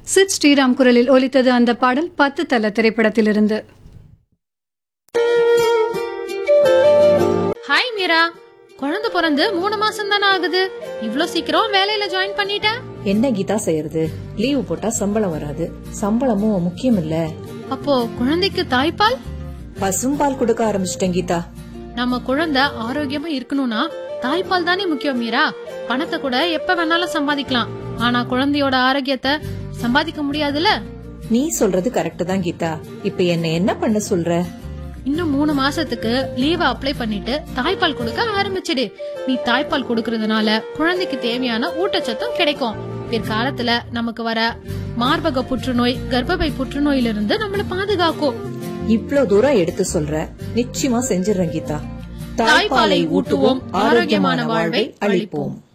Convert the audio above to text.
சித் ஸ்ரீராம் குரலில் ஒலித்தது அந்த பாடல் பத்து தல திரைப்படத்திலிருந்து ஹாய் மீரா குழந்தை பிறந்து மூணு மாசம் தானே ஆகுது இவ்ளோ சீக்கிரம் வேலையில ஜாயின் பண்ணிட்ட என்ன கீதா செய்யறது லீவு போட்டா சம்பளம் வராது சம்பளமும் முக்கியம் இல்ல அப்போ குழந்தைக்கு தாய்ப்பால் பசும்பால் கொடுக்க ஆரம்பிச்சிட்டேன் கீதா நம்ம குழந்தை ஆரோக்கியமா இருக்கணும்னா தாய்ப்பால் தானே முக்கியம் மீரா பணத்தை கூட எப்ப வேணாலும் சம்பாதிக்கலாம் ஆனா குழந்தையோட ஆரோக்கியத்தை சம்பாதிக்க முடியாதுல்ல நீ சொல்றது கரெக்ட் தான் கீதா இப்ப என்ன என்ன பண்ண சொல்ற இன்னும் மூணு மாசத்துக்கு லீவ அப்ளை பண்ணிட்டு தாய்ப்பால் கொடுக்க ஆரம்பிச்சிடு நீ தாய்ப்பால் கொடுக்கறதுனால குழந்தைக்கு தேவையான ஊட்டச்சத்தும் கிடைக்கும் பிற்காலத்துல நமக்கு வர மார்பக புற்றுநோய் கர்ப்பப்பை புற்றுநோயிலிருந்து நம்மள பாதுகாக்கும் இவ்ளோ தூரம் எடுத்து சொல்ற நிச்சயமா செஞ்சிடறேன் கீதா தாய்ப்பாலை ஊட்டுவோம், ஆரோக்கியமான வாழ்வை அளிப்போம்.